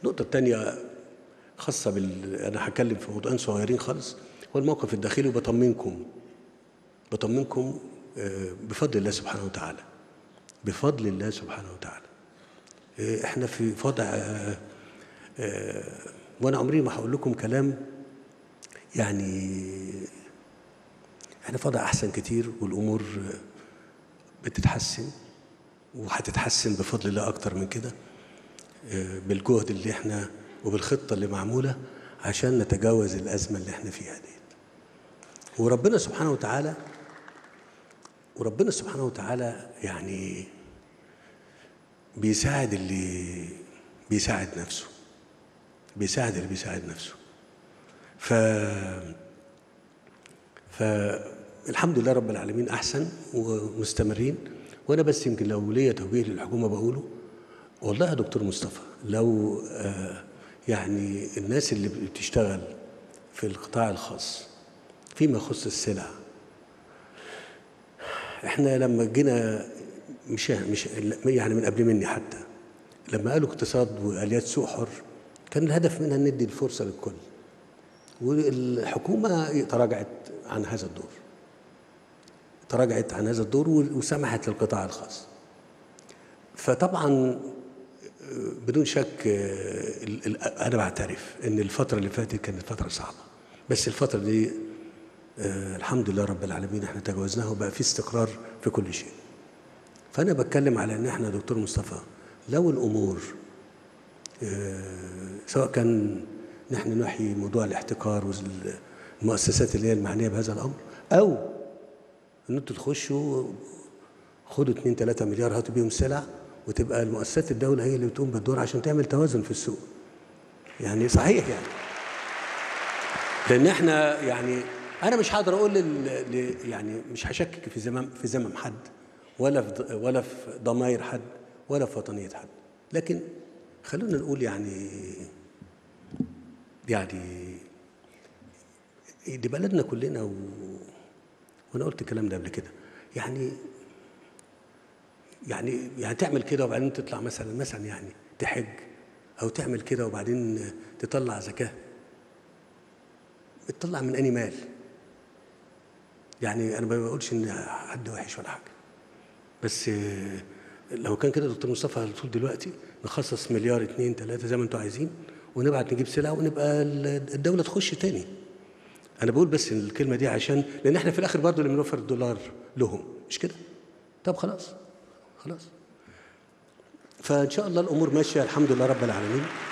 النقطة الثانية خاصة بال أنا هتكلم في موضوعين صغيرين خالص هو الموقف الداخلي وبطمنكم بطمنكم آه، بفضل الله سبحانه وتعالى بفضل الله سبحانه وتعالى آه، احنا في وضع آه، آه، وانا عمري ما هقول لكم كلام يعني احنا في وضع احسن كتير والامور آه، بتتحسن وهتتحسن بفضل الله اكتر من كده آه، بالجهد اللي احنا وبالخطه اللي معموله عشان نتجاوز الازمه اللي احنا فيها دي وربنا سبحانه وتعالى وربنا سبحانه وتعالى يعني بيساعد اللي بيساعد نفسه بيساعد اللي بيساعد نفسه ف فالحمد لله رب العالمين احسن ومستمرين وانا بس يمكن لو ليا توجيه للحكومه بقوله والله يا دكتور مصطفى لو آه يعني الناس اللي بتشتغل في القطاع الخاص فيما يخص السلع احنا لما جينا مش مش يعني من قبل مني حتى لما قالوا اقتصاد واليات سوق حر كان الهدف منها ان ندي الفرصه للكل والحكومه تراجعت عن هذا الدور تراجعت عن هذا الدور وسمحت للقطاع الخاص فطبعا بدون شك انا بعترف ان الفتره اللي فاتت كانت فتره صعبه بس الفتره دي الحمد لله رب العالمين احنا تجاوزناها وبقى في استقرار في كل شيء فانا بتكلم على ان احنا دكتور مصطفى لو الامور سواء كان نحن نحيي موضوع الاحتكار والمؤسسات اللي هي المعنيه بهذا الامر او ان انتوا تخشوا خدوا 2 3 مليار هاتوا بيهم سلع وتبقى المؤسسات الدوله هي اللي بتقوم بالدور عشان تعمل توازن في السوق يعني صحيح يعني لان احنا يعني انا مش هقدر اقول لل... يعني مش هشكك في زمام في زمام حد ولا في ولا في ضماير حد ولا في وطنيه حد لكن خلونا نقول يعني يعني دي بلدنا كلنا و... وانا قلت الكلام ده قبل كده يعني يعني يعني تعمل كده وبعدين تطلع مثلا مثلا يعني تحج او تعمل كده وبعدين تطلع زكاه بتطلع من اني مال يعني انا ما بقولش ان حد وحش ولا حاجه بس لو كان كده دكتور مصطفى على طول دلوقتي نخصص مليار اتنين تلاته زي ما انتوا عايزين ونبعت نجيب سلع ونبقى الدوله تخش تاني انا بقول بس الكلمه دي عشان لان احنا في الاخر برضه اللي بنوفر الدولار لهم مش كده طب خلاص خلاص فان شاء الله الامور ماشيه الحمد لله رب العالمين